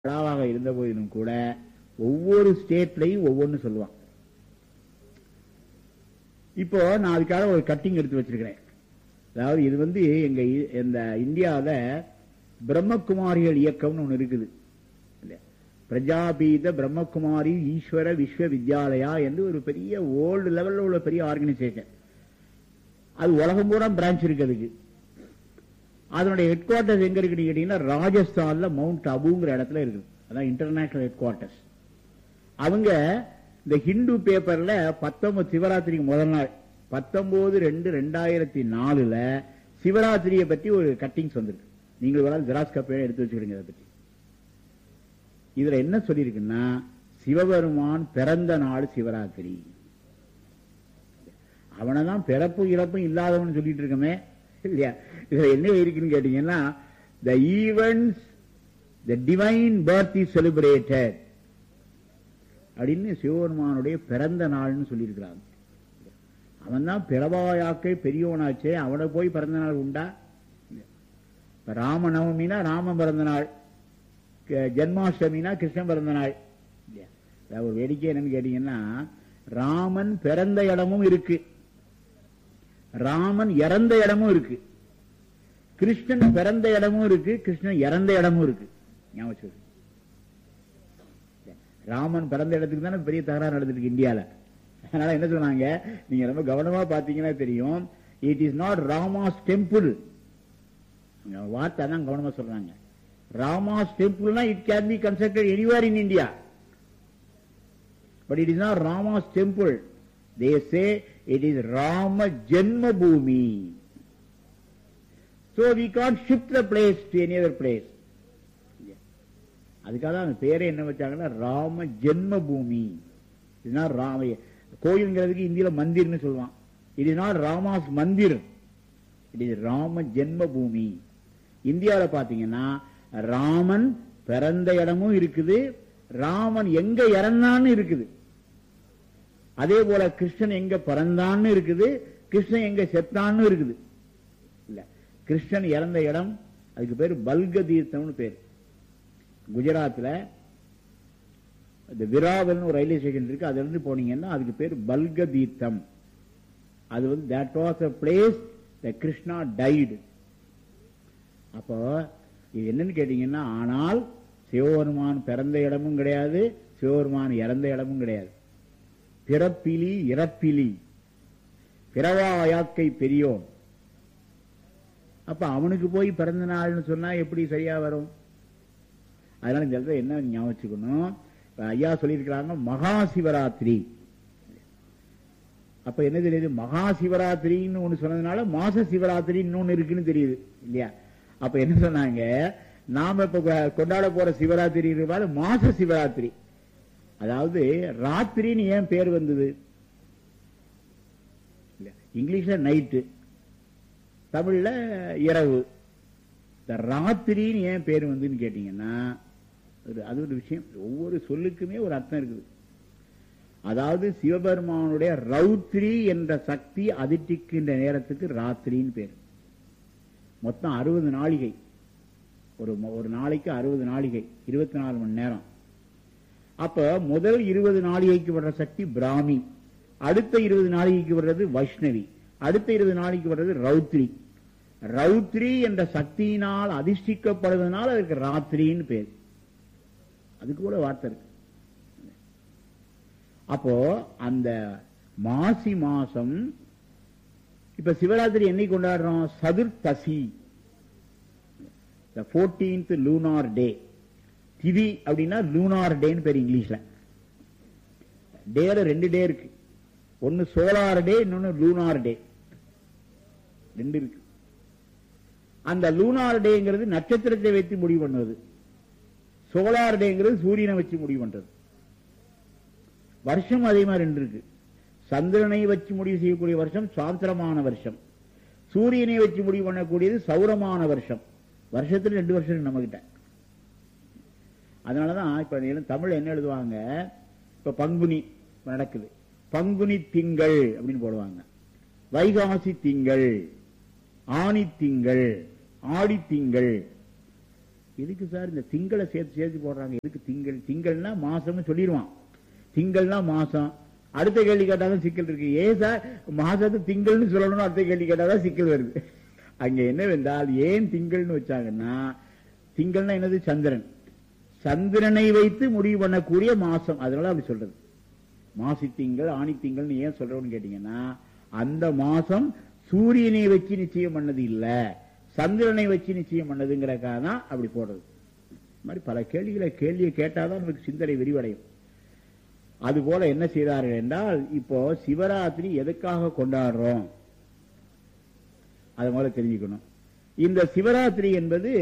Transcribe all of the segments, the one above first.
விழாவாக இருந்த போதிலும் கூட ஒவ்வொரு ஸ்டேட்லையும் ஒவ்வொன்னு சொல்லுவான் இப்போ நான் அதுக்காக ஒரு கட்டிங் எடுத்து வச்சிருக்கிறேன் அதாவது இது வந்து எங்க இ- இந்த இந்தியாவில் பிரம்மகுமாரிகள் இயக்கம்னு ஒன்று இருக்குது இல்லையா? பிரஜாபீத பிரம்மகுமாரி ஈஸ்வர விஸ்வ வித்யாலயா என்று ஒரு பெரிய ஓல்டு லெவல்ல உள்ள பெரிய ஆர்கனைசேஷன் அது உலகம் பூரா பிரான்ச் இருக்கு அதுக்கு அதனுடைய ஹெட் குவார்ட்டர்ஸ் எங்க இருக்குன்னு கேட்டீங்கன்னா ராஜஸ்தான்ல மவுண்ட் அபுங்கிற இடத்துல இருக்குது அதான் இன்டர்நேஷனல் ஹெட் குவார்ட்டர்ஸ் அவங்க இந்த ஹிந்து பேப்பர்ல பத்தொன்பது சிவராத்திரிக்கு முதல் நாள் பத்தொன்பது ரெண்டு ரெண்டாயிரத்தி நாலுல சிவராத்திரியை பத்தி ஒரு கட்டிங்ஸ் வந்திருக்கு நீங்கள் வேணாலும் ஜெராக்ஸ் காப்பியோட எடுத்து வச்சுக்கிறீங்க அதை பத்தி இதுல என்ன சொல்லியிருக்குன்னா சிவபெருமான் பிறந்த நாள் சிவராத்திரி அவனை தான் பிறப்பும் இறப்பும் இல்லாதவன் சொல்லிட்டு இருக்கமே இல்லையா இதுல என்ன இருக்குன்னு கேட்டீங்கன்னா the events the divine birth is celebrated அப்படின்னு சிவபெருமானுடைய பிறந்த நாள்னு சொல்லியிருக்கிறாங்க அவன் தான் பிறவாயாக்கை பெரியவனாச்சே அவனை போய் பிறந்த நாள் உண்டா இப்ப ராமநவமினா ராமன் பிறந்த நாள் க- ஜென்மாஷ்டமினா கிருஷ்ணன் பிறந்த நாள் இல்லையா? அதாவது ஒரு வேடிக்கை என்னன்னு கேட்டீங்கன்னா ராமன் பிறந்த இடமும் இருக்கு ராமன் இறந்த இடமும் இருக்கு கிருஷ்ணன் பிறந்த இடமும் இருக்கு கிருஷ்ணன் இறந்த இடமும் இருக்கு ஞாபகம் வச்சுக்கோங்க. ராமன் பிறந்த இடத்துக்கு தானே பெரிய தகராறு நடந்துட்டு இருக்கு இந்தியால அதனால என்ன சொன்னாங்க நீங்க ரொம்ப கவனமா பாத்தீங்கன்னா தெரியும் it is not Rama's temple வார்த்தை தான் கவனமா சொல்றாங்க ராமாஸ் டெம்பிள்னா it can be constructed anywhere in India but it is not Rama's temple. They say it is Rama Janma Bhumi. So we can't shift the place to any other place. அதுக்காக தான் அந்த பேரே என்ன வச்சாங்கன்னா ராம ஜென்ம பூமி இதுனா ராம கோயிலுங்கிறதுக்கு இந்தியில மந்திர்னு சொல்லுவான் it is not Rama's mandir it is Rama Janma Bhoomi இந்தியாவில் பாத்தீங்கன்னா ராமன் பிறந்த இடமும் இருக்குது ராமன் எங்க இறந்தான்னு இருக்குது அதே போல கிருஷ்ணன் எங்க பிறந்தான்னு இருக்குது கிருஷ்ணன் எங்க செத்தான்னு இருக்குது இல்ல கிருஷ்ணன் இறந்த இடம் அதுக்கு பேரு பல்க தீர்த்தம்னு பேரு குஜராத்ல இந்த விராவல்னு ஒரு ரயில்வே ஸ்டேஷன் இருக்கு அதுல இருந்து போனீங்கன்னா அதுக்கு பேர் பல்க தீர்த்தம் அது வந்து that was a place the Krishna died அப்போ இது என்னன்னு கேட்டீங்கன்னா ஆனால் சிவபெருமான் பிறந்த இடமும் கிடையாது சிவபெருமான் இறந்த இடமும் கிடையாது பிறப்பிலி இறப்பிலி பிறவாயாக்கை பெரியோன் அப்ப அவனுக்கு போய் பிறந்த நாள்னு சொன்னா எப்படி சரியா வரும் அதனால இந்த இடத்துல என்ன ஞாபகம் வச்சுக்கணும் இப்ப ஐயா சொல்லியிருக்கிறாங்க மகா சிவராத்திரி அப்ப என்ன தெரியுது மகா சிவராத்திரின்னு ஒண்ணு சொன்னதுனால மாச சிவராத்திரின்னு ஒண்ணு இருக்குன்னு தெரியுது இல்லையா அப்ப என்ன சொன்னாங்க நாம இப்ப கொ- கொண்டாட போற சிவராத்திரி இருக்கிறதால மாச சிவராத்திரி அதாவது ராத்திரின்னு ஏன் பேர் வந்தது இல்ல, இங்கிலீஷ்ல நைட்டு தமிழ்ல இரவு இந்த ராத்திரின்னு ஏன் பேர் வந்துன்னு கேட்டீங்கன்னா ஒரு- அது ஒரு விஷயம் ஒவ்வொரு சொல்லுக்குமே ஒரு அர்த்தம் இருக்குது அதாவது சிவபெருமானுடைய ரௌத்ரி என்ற சக்தி அதிர்ச்சிக்கின்ற நேரத்துக்கு ராத்திரின்னு பேர் மொத்தம் அறுபது நாளிகை ஒரு ம- ஒரு நாளைக்கு அறுபது நாளிகை இருபத்தி நாலு மணி நேரம் அப்ப முதல் இருபது நாளிகைக்கு வர்ற சக்தி பிராமி அடுத்த இருபது நாளிகைக்கு வர்றது வைஷ்ணவி அடுத்த இருபது நாளைக்கு வர்றது ரௌத்ரி ரௌத்ரி என்ற சக்தியினால் அதிர்ஷ்டிக்கப்படுவதனால அதுக்கு ராத்திரின்னு பேர் அதுக்கு கூட வார்த்தை இருக்கு அப்போ அந்த மாசி மாசம் இப்ப சிவராத்திரி என்னைக்கு கொண்டாடுறோம் சதுர்த்தசி த ஃபோர்டீன்த் லூனார் டே திதி அப்படின்னா லூனார் டேன்னு பேர் இங்கிலீஷ்ல டேல ரெண்டு டே இருக்கு ஒன்னு சோலார் டே இன்னொன்னு லூனார் டே ரெண்டு இருக்கு அந்த லூனார் டேங்கிறது நட்சத்திரத்தை வைத்து முடிவு பண்ணுவது சோலார் டேங்கிறது சூரியனை வச்சு முடிவு பண்றது வருஷம் அதே மாதிரி ரெண்டு இருக்கு சந்திரனை வச்சு முடிவு செய்யக்கூடிய வருஷம் சாந்திரமான வருஷம் சூரியனை வச்சு முடிவு பண்ணக்கூடியது சௌரமான வருஷம் வருஷத்துல ரெண்டு வருஷம் இருக்கு நம்ம கிட்ட அதனாலதான் இப்ப நீங்க தமிழ்ல என்ன எழுதுவாங்க இப்ப பங்குனி நடக்குது பங்குனி திங்கள் அப்படின்னு போடுவாங்க வைகாசி திங்கள் ஆனி திங்கள் ஆடி திங்கள் எதுக்கு சார் இந்த திங்களை சேர்த்து சேர்த்து போடுறாங்க எதுக்கு திங்கள் திங்கள்னா மாசம்னு சொல்லிடுவான் திங்கள்னா மாசம் அடுத்த கேள்வி கேட்டாலும் சிக்கல் இருக்கு ஏன் சார் மாசத்து திங்கள்னு சொல்லணும் அடுத்த கேள்வி கேட்டாதான் சிக்கல் வருது அங்க என்னவென்றால் ஏன் திங்கள்னு வச்சாங்கன்னா திங்கள்னா என்னது சந்திரன் சந்திரனை வைத்து முடிவு பண்ணக்கூடிய மாசம் அதனால அப்படி சொல்றது மாசி திங்கள் ஆணி திங்கள்னு ஏன் சொல்றோம்னு கேட்டீங்கன்னா அந்த மாசம் சூரியனை வச்சு நிச்சயம் பண்ணது இல்ல சந்திரனை வச்சு நிச்சயம் பண்ணதுங்கிறக்காக தான் அப்படி போடுறது இந்த மாதிரி பல கேள்விகளை கேள்வியை கேட்டாதான் நமக்கு சிந்தனை விரிவடையும் அதுபோல என்ன செய்தார்கள் என்றால் இப்போ சிவராத்திரி எதுக்காக கொண்டாடுறோம் அதை முதல்ல தெரிஞ்சுக்கணும் இந்த சிவராத்திரி என்பது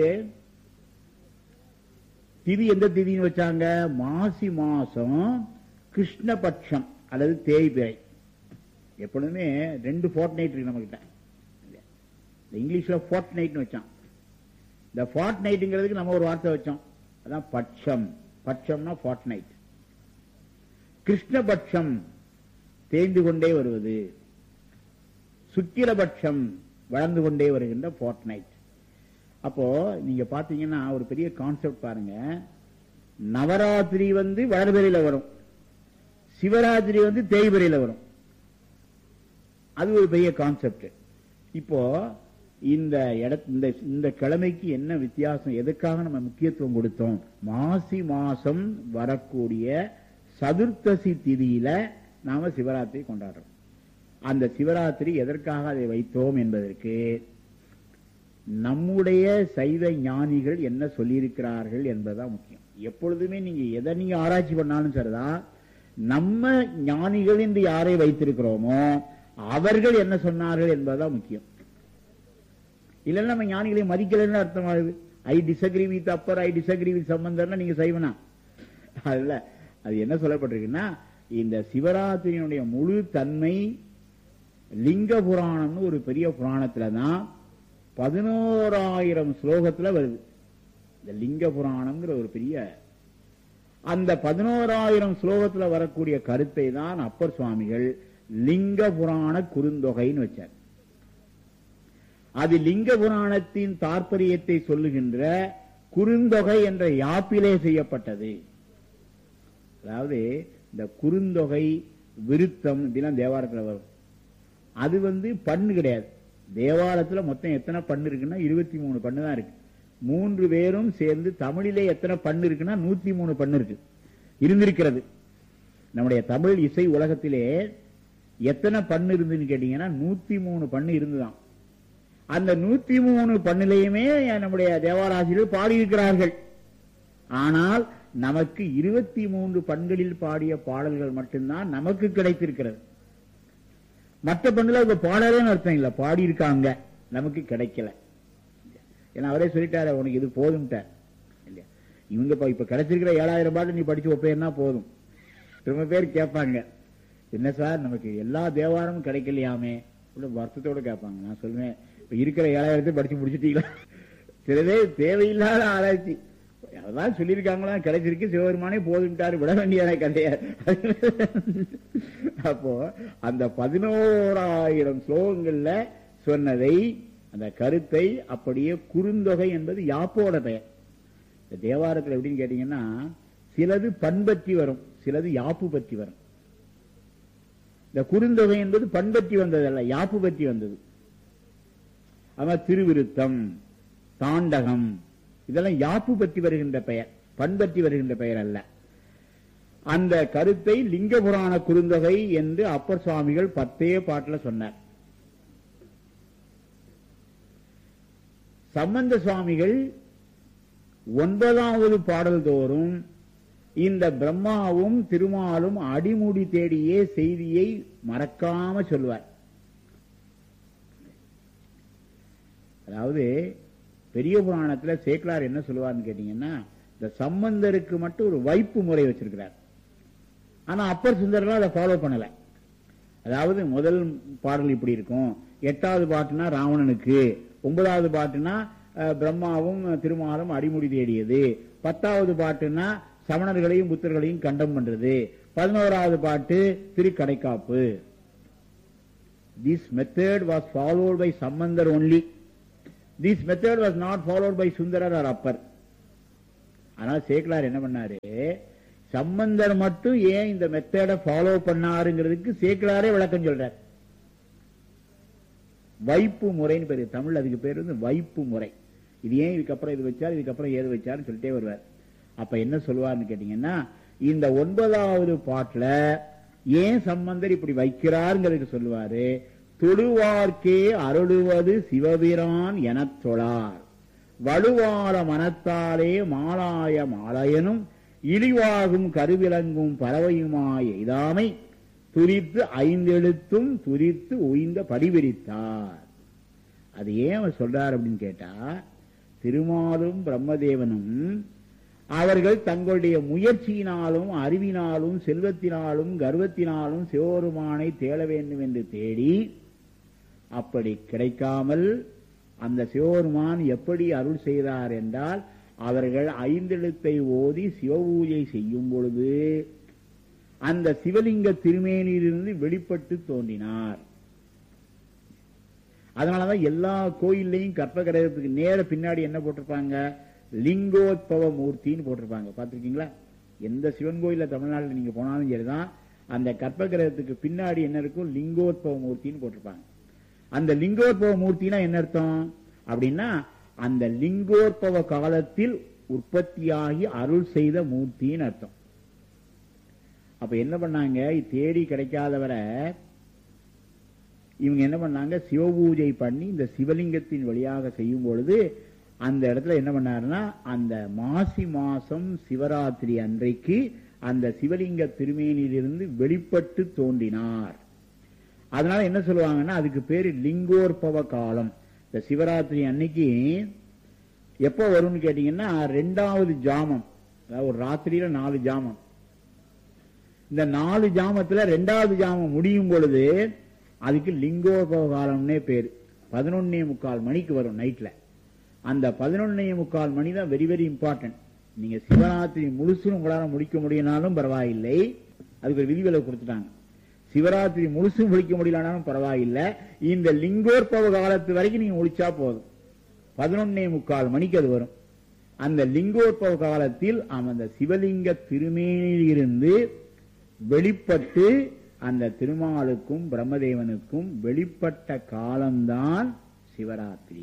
திதி எந்த திதின்னு வச்சாங்க மாசி மாசம் கிருஷ்ணபட்சம் அல்லது தேய்பிறை எப்பொழுதுமே ரெண்டு ஃபோர்ட் நைட் இருக்கு நம்ம கிட்ட இந்த இங்கிலீஷ்ல ஃபோர்ட் நைட்னு வச்சான் இந்த ஃபார்ட் நைட்டுங்கிறதுக்கு நம்ம ஒரு வார்த்தை வச்சோம் அதான் பட்சம் பட்சம்னா ஃபார்ட் நைட் கிருஷ்ணபட்சம் தேய்ந்து கொண்டே வருவது சுக்கிரபட்சம் வளர்ந்து கொண்டே வருகின்ற ஃபோர்ட் நைட் அப்போ நீங்க பாத்தீங்கன்னா ஒரு பெரிய கான்செப்ட் பாருங்க நவராத்திரி வந்து வளர்பிறையில வரும் சிவராத்திரி வந்து தேய்பிறையில வரும் அது ஒரு பெரிய கான்செப்ட் இப்போ இந்த இடத்து இந்த இந்த கிழமைக்கு என்ன வித்தியாசம் எதுக்காக நம்ம முக்கியத்துவம் கொடுத்தோம் மாசி மாசம் வரக்கூடிய சதுர்த்தசி திதியில நாம சிவராத்திரி கொண்டாடுறோம் அந்த சிவராத்திரி எதற்காக அதை வைத்தோம் என்பதற்கு நம்முடைய சைவ ஞானிகள் என்ன சொல்லியிருக்கிறார்கள் என்பதுதான் முக்கியம் எப்பொழுதுமே நீங்க எதை நீங்க ஆராய்ச்சி பண்ணாலும் சரிதான் நம்ம ஞானிகள் என்று யாரை வைத்திருக்கிறோமோ அவர்கள் என்ன சொன்னார்கள் என்பதுதான் முக்கியம் இல்லைன்னா நம்ம ஞானிகளை மதிக்கலன்னு அர்த்தமாகுது I disagree with Appar I disagree with சம்பந்தர்னா நீங்க செய்வனா அதுல அது என்ன சொல்லப்பட்டிருக்குன்னா இந்த சிவராத்திரியினுடைய முழு தன்மை லிங்க புராணம்னு ஒரு பெரிய புராணத்துல தான் பதினோராயிரம் ஸ்லோகத்துல வருது இந்த லிங்க புராணம்ங்கிற ஒரு பெரிய அந்த பதினோராயிரம் ஸ்லோகத்துல வரக்கூடிய கருத்தை தான் அப்பர் சுவாமிகள் லிங்க புராண குறுந்தொகைன்னு வச்சார் அது லிங்க புராணத்தின் தாற்பயத்தை சொல்லுகின்ற குறுந்தொகை என்ற யாப்பிலே செய்யப்பட்டது அதாவது இந்த குறுந்தொகை விருத்தம் இதெல்லாம் தேவாரத்தில் வரும் அது வந்து பண்ணு கிடையாது தேவாலயத்துல மொத்தம் எத்தனை பண்ணு இருக்குன்னா இருபத்தி மூணு பண்ணு தான் இருக்கு மூன்று பேரும் சேர்ந்து தமிழிலே எத்தனை பண்ணு இருக்குன்னா நூத்தி மூணு பண்ணு இருக்கு இருந்திருக்கிறது நம்முடைய தமிழ் இசை உலகத்திலே எத்தனை பண்ணு இருந்துன்னு கேட்டீங்கன்னா நூத்தி மூணு பண்ணு இருந்துதான் அந்த நூத்தி மூணு பண்ணிலையுமே நம்முடைய தேவாராசிரியர் பாடியிருக்கிறார்கள் ஆனால் நமக்கு இருபத்தி மூன்று பண்களில் பாடிய பாடல்கள் மட்டும்தான் நமக்கு கிடைத்திருக்கிறது மற்ற பண்ணுல இப்ப பாடலேன்னு அர்த்தம் இல்ல பாடி இருக்காங்க நமக்கு கிடைக்கல ஏன்னா அவரே சொல்லிட்டாரு உனக்கு இது போதும்ட்டார் இல்லையா இவங்க இப்ப- இப்ப கிடைச்சிருக்கிற ஏழாயிரம் பாட்டு நீ படிச்சு ஒப்பேன்னா போதும் ரொம்ப பேர் கேட்பாங்க என்ன சார் நமக்கு எல்லா தேவாரமும் கிடைக்கலையாமே உள்ள வருத்தத்தோட கேட்பாங்க நான் சொல்லுவேன் இப்ப இருக்கிற ஏழாயிரத்தை படிச்சு முடிச்சிட்டீங்களா சில பேர் தேவையில்லாத ஆராய்ச்சி அதான் சொல்லியிருக்காங்களா கிடைச்சிருக்கு சிவபெருமானே போதும்ட்டாரு விட வேண்டிய கதைய அப்போ அந்த பதினோராயிரம் ஸ்லோகங்கள்ல சொன்னதை அந்த கருத்தை அப்படியே குறுந்தொகை என்பது யாப்போட பெயர் இந்த தேவாரத்தில் எப்படின்னு கேட்டீங்கன்னா சிலது பண்பற்றி வரும் சிலது யாப்பு பற்றி வரும் இந்த குறுந்தொகை என்பது பண்பற்றி வந்ததல்ல யாப்பு பற்றி வந்தது அவன் திருவிருத்தம் தாண்டகம் இதெல்லாம் யாப்பு பற்றி வருகின்ற பெயர் பண்பற்றி வருகின்ற பெயர் அல்ல அந்த கருத்தை லிங்க புராண குறுந்தொகை என்று அப்பர் சுவாமிகள் பத்தே பாட்டுல சொன்னார் சம்பந்த சுவாமிகள் ஒன்பதாவது பாடல் தோறும் இந்த பிரம்மாவும் திருமாலும் அடிமுடி தேடியே செய்தியை மறக்காம சொல்வார் அதாவது பெரிய புராணத்துல சேக்கலார் என்ன சொல்லுவார்னு கேட்டீங்கன்னா இந்த சம்பந்தருக்கு மட்டும் ஒரு வைப்பு முறை வச்சிருக்கிறார் ஆனா அப்பர் சுந்தரலாம் அதை ஃபாலோ பண்ணல அதாவது முதல் பாடல் இப்படி இருக்கும் எட்டாவது பாட்டுனா ராவணனுக்கு ஒன்பதாவது பாட்டுனா அஹ், பிரம்மாவும் திருமாலும் அடிமுடி தேடியது பத்தாவது பாட்டுனா சமணர்களையும் புத்தர்களையும் கண்டம் பண்றது பதினோராவது பாட்டு திருக்கடைக்காப்பு this method was followed by Sambandar only this method was not followed by Sundarar or Appar அதனால சேக்கலார் என்ன பண்ணாரு சம்பந்தர் மட்டும் ஏன் இந்த மெத்தட ஃபாலோ பண்ணாருங்கிறதுக்கு சேக்கலாரே விளக்கம் சொல்றார் வைப்பு முறைன்னு பேரு தமிழ் அதுக்கு பேர் வந்து வைப்பு முறை இது ஏன் இதுக்கப்புறம் இது வச்சார் இதுக்கப்புறம் ஏது வச்சாருன்னு சொல்லிட்டே வருவார் அப்ப என்ன சொல்லுவார்னு கேட்டீங்கன்னா இந்த ஒன்பதாவது பாட்டுல ஏன் சம்பந்தர் இப்படி வைக்கிறாருங்கிறதுக்கு சொல்லுவாரு தொழுவார்க்கே அருளுவது சிவபிரான் எனத் தொழார் வலுவார மனத்தாலே மாலாய மாலயனும் இழிவாகும் கருவிலங்கும் பறவையுமாய் எய்தாமை துரித்து ஐந்தெழுத்தும் துரித்து உய்ந்த படிவிரித்தார் அது ஏன் அவர் சொல்றார் அப்படின்னு கேட்டா திருமாலும் பிரம்மதேவனும் அவர்கள் தங்களுடைய முயற்சியினாலும் அறிவினாலும் செல்வத்தினாலும் கர்வத்தினாலும் சிவபெருமானை தேட வேண்டும் என்று தேடி அப்படி கிடைக்காமல் அந்த சிவபெருமான் எப்படி அருள் செய்தார் என்றால் அவர்கள் ஐந்தெழுத்தை ஓதி சிவபூஜை செய்யும் பொழுது அந்த சிவலிங்க திருமேனியிலிருந்து வெளிப்பட்டு தோன்றினார் அதனாலதான் எல்லா கோயில்லையும் கற்பகிரகத்துக்கு நேர பின்னாடி என்ன போட்டிருப்பாங்க லிங்கோத்பவ மூர்த்தின்னு போட்டிருப்பாங்க பார்த்திருக்கீங்களா எந்த சிவன் கோயில்ல தமிழ்நாட்டில் நீங்க போனாலும் சரிதான் அந்த கற்பகிரகத்துக்கு பின்னாடி என்ன இருக்கும் லிங்கோத்பவ மூர்த்தின்னு போட்டிருப்பாங்க அந்த லிங்கோத்பவ மூர்த்தினா என்ன அர்த்தம் அப்படின்னா அந்த லிங்கோத்பவ காலத்தில் உற்பத்தியாகி அருள் செய்த மூர்த்தின்னு அர்த்தம் அப்ப என்ன பண்ணாங்க தேடி கிடைக்காதவரை இவங்க என்ன பண்ணாங்க சிவபூஜை பண்ணி இந்த சிவலிங்கத்தின் வழியாக செய்யும் பொழுது அந்த இடத்துல என்ன பண்ணாருன்னா அந்த மாசி மாசம் சிவராத்திரி அன்றைக்கு அந்த சிவலிங்க திருமேனியிலிருந்து வெளிப்பட்டு தோன்றினார் அதனால என்ன சொல்லுவாங்கன்னா அதுக்கு பேரு லிங்கோற்பவ காலம் இந்த சிவராத்திரி அன்னைக்கு எப்போ வரும்னு கேட்டீங்கன்னா ரெண்டாவது ஜாமம் அதாவது ஒரு ராத்திரியில நாலு ஜாமம் இந்த நாலு ஜாமத்துல ரெண்டாவது ஜாமம் முடியும் பொழுது அதுக்கு லிங்கோபவ காலம்னே பேரு பதினொன்னே முக்கால் மணிக்கு வரும் நைட்ல அந்த பதினொன்னே முக்கால் மணி தான் வெரி வெரி இம்பார்ட்டன்ட் நீங்க சிவராத்திரி முழுசும் உங்களால முடிக்க முடியினாலும் பரவாயில்லை அதுக்கு ஒரு விதிவிலக்கு கொடுத்துட்டாங்க சிவராத்திரி முழுசும் முடிக்க முடியலனாலும் பரவாயில்லை இந்த லிங்கோற்பவ காலத்து வரைக்கும் நீங்க முடிச்சா போதும் பதினொன்னே முக்கால் மணிக்கு அது வரும் அந்த லிங்கோற்பவ காலத்தில் அந்த சிவலிங்க திருமேனியில் இருந்து வெளிப்பட்டு அந்த திருமாலுக்கும் பிரம்மதேவனுக்கும் வெளிப்பட்ட காலம்தான் சிவராத்திரி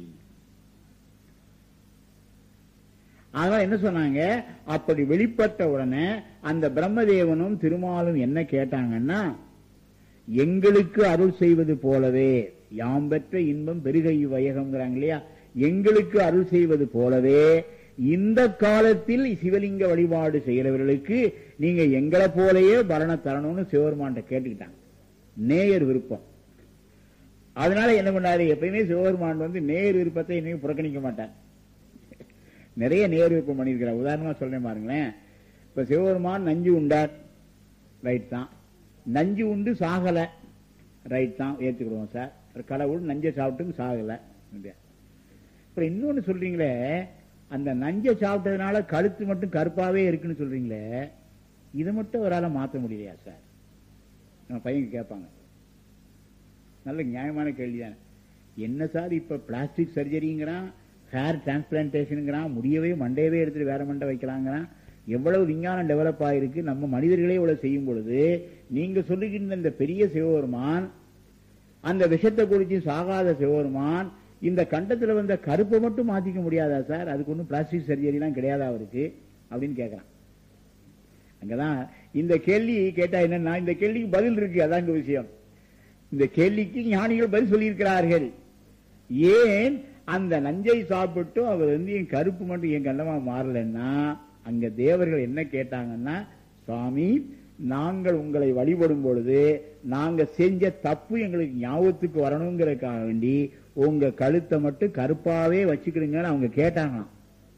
அதனால என்ன சொன்னாங்க அப்படி வெளிப்பட்ட உடனே அந்த பிரம்மதேவனும் திருமாலும் என்ன கேட்டாங்கன்னா எங்களுக்கு அருள் செய்வது போலவே யாம் பெற்ற இன்பம் பெருகை வையகம்ங்கிறாங்க இல்லையா எங்களுக்கு அருள் செய்வது போலவே இந்த காலத்தில் சிவலிங்க வழிபாடு செய்யறவர்களுக்கு நீங்க எங்களை போலயே பரண தரணும்னு சிவபெருமான்ட்ட கேட்டுக்கிட்டாங்க நேயர் விருப்பம் அதனால என்ன பண்ணாரு எப்பயுமே சிவபெருமான் வந்து நேர் விருப்பத்தை இனிமே புறக்கணிக்க மாட்டார் நிறைய நேர் விருப்பம் பண்ணியிருக்கிறார் உதாரணமா சொல்றேன் பாருங்களேன் இப்ப சிவபெருமான் நஞ்சு உண்டார் ரைட் தான் நஞ்சு உண்டு சாகல ரைட் தான் ஏற்றுக்கிடுவோம் சார் கடவுள் நஞ்சை சாப்பிட்டு சாகல அப்புறம் இன்னொன்னு சொல்றீங்களே அந்த நஞ்சை சாப்பிட்டதுனால கழுத்து மட்டும் கருப்பாவே இருக்குன்னு சொல்றீங்களே இதை மட்டும் அவரால் மாற்ற முடியலையா சார் நம்ம பையன் கேட்பாங்க நல்ல நியாயமான கேள்விதானே என்ன சார் இப்ப பிளாஸ்டிக் சர்ஜரிங்கிறான் ஹேர் டிரான்ஸ்பிளான்டேஷனுங்கிறான் முடியவே மண்டையவே எடுத்துட்டு வேற மண்டை வைக்கலாங்கிறான் எவ்வளவு விஞ்ஞானம் டெவலப் ஆயிருக்கு நம்ம மனிதர்களே இவ்வளவு செய்யும் பொழுது நீங்க சொல்லுகின்ற இந்த பெரிய சிவபெருமான் அந்த விஷத்தை குடிச்சு சாகாத சிவபெருமான் இந்த கண்டத்துல வந்த கருப்பை மட்டும் மாத்திக்க முடியாதா சார் அதுக்கு ஒன்றும் பிளாஸ்டிக் சர்ஜரி எல்லாம் கிடையாதா அவருக்கு அப்படின்னு கேட்கறான் அங்கதான் இந்த கேள்வி கேட்டா என்னன்னா இந்த கேள்விக்கு பதில் இருக்கு அதான் இங்க விஷயம் இந்த கேள்விக்கு ஞானிகள் பதில் சொல்லியிருக்கிறார்கள் ஏன் அந்த நஞ்சை சாப்பிட்டு அவர் வந்து என் கருப்பு மட்டும் என் கண்டமா மாறலன்னா அங்க தேவர்கள் என்ன கேட்டாங்கன்னா சுவாமி நாங்கள் உங்களை வழிபடும் பொழுது நாங்க செஞ்ச தப்பு எங்களுக்கு ஞாபகத்துக்கு வரணுங்கிறதுக்காக வேண்டி உங்க கழுத்தை மட்டும் கருப்பாவே வச்சுக்கிடுங்கன்னு அவங்க கேட்டாங்களாம்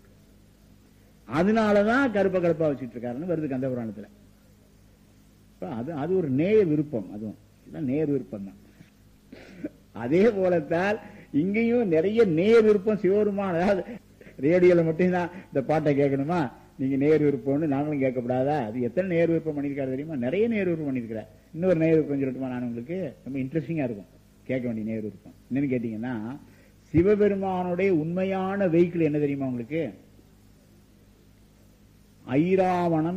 அதனாலதான் கருப்ப கருப்பா வச்சுட்டு இருக்காருன்னு வருது கந்த புராணத்துல அது அது ஒரு நேய விருப்பம் அதுவும் நேர் விருப்பம் தான் அதே போலத்தான் இங்கேயும் நிறைய நேர் விருப்பம் சிவருமான அதாவது ரேடியோல மட்டும்தான் இந்த பாட்டை கேட்கணுமா நீங்க நேர் விருப்பம்னு நாங்களும் கேட்கக்கூடாதா அது எத்தனை நேர் விருப்பம் பண்ணிருக்காரு தெரியுமா நிறைய நேர் விருப்பம் பண்ணிருக்கிறார் இன்னொரு நேர் விருப்பம் சொல்லட்டுமா நான் உங்களுக்கு ரொம்ப இன்ட்ரெஸ்டிங்கா இருக்கும் கேட்க வேண்டிய நேர் விருப்பம் என்னன்னு கேட்டீங்கன்னா சிவபெருமானுடைய உண்மையான வெஹிக்கிள் என்ன தெரியுமா உங்களுக்கு ஐராவணம்